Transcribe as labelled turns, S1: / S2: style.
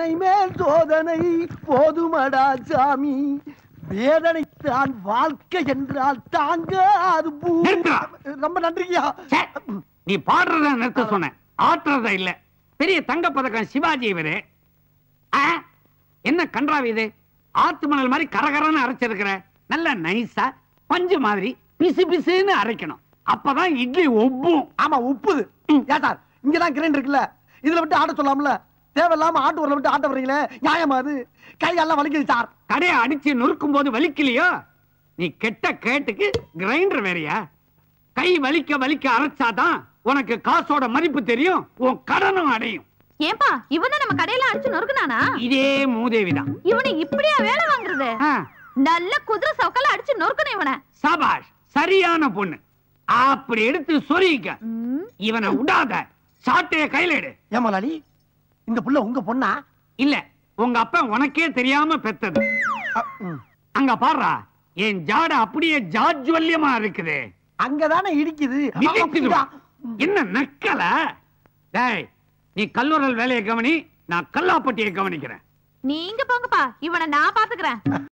S1: சோதனை மேல் சோதனை போதுமடா சாமி வேதனை தான் வாழ்க்கை என்றால் தாங்க அது பூ-
S2: நிறுத்துடா.
S1: ரொம்ப நன்றியா
S2: ச்சே, நீ பாடுறத நிறுத்த சொன்ன ஆட்டுறத இல்ல பெரிய தங்க பதக்கம் சிவாஜி இவரு ஆ, என்ன கன்றாவி இது ஆத்து மணல் மாதிரி கரகரன்னு அரைச்சிருக்கிற நல்ல நைஸா பஞ்சு மாதிரி பிசு பிசுன்னு அரைக்கணும் அப்பதான் இட்லி ஒப்பும்
S1: ஆமா உப்புது ஏன் சார் இங்கதான் கிரைண்ட் இருக்குல்ல இதுல விட்டு ஆட்ட சொல்லாம்ல தேவையில்லாம ஆட்டு ஊர்ல விட்டு ஆட்ட வர்றீங்களே நியாயமா அது கையெல்லாம் வலிக்குது சார்
S2: கடையை அடிச்சு நொறுக்கும் போது வலிக்கலையோ நீ கெட்ட கேட்டுக்கு கிரைண்டர் வேறயா கை வலிக்க வலிக்க அரைச்சாதான் உனக்கு காசோட மதிப்பு தெரியும் உன் கடனும் அடையும்
S3: ஏன்பா இவன் நம்ம கடையில அடிச்சு நொறுக்குனானா
S2: இதே மூதேவிதான்
S3: இவனை இப்படியா வேலை வாங்குறது
S2: ஆ,
S3: நல்ல குதிரை சவுக்கல அடிச்சு நொறுக்கணும் இவனை
S2: சபாஷ் சரியான பொண்ணு அப்படி எடுத்து சொருகிக்க
S3: ம்,
S2: இவனை விடாத சாட்டைய கையில எடு
S1: ஏமாலாளி இந்த புள்ள உங்க பொண்ணா
S2: இல்ல உங்க அப்பா உனக்கே தெரியாம பெத்தது
S1: அ, ம்.
S2: அங்க பாருடா என் ஜாட அப்படியே ஜாஜ்வல்யமா இருக்குது
S1: அங்கதானே இடிக்குது
S2: மிதிக்குதுடா.
S1: அப்படியா?
S2: என்ன நக்கல டேய் நீ கல்லூரல் வேலையை கவனி நான் கல்லாப்பட்டியை கவனிக்கிறேன்
S3: நீங்க போங்கப்பா இவனை நான் பாத்துக்கிறேன்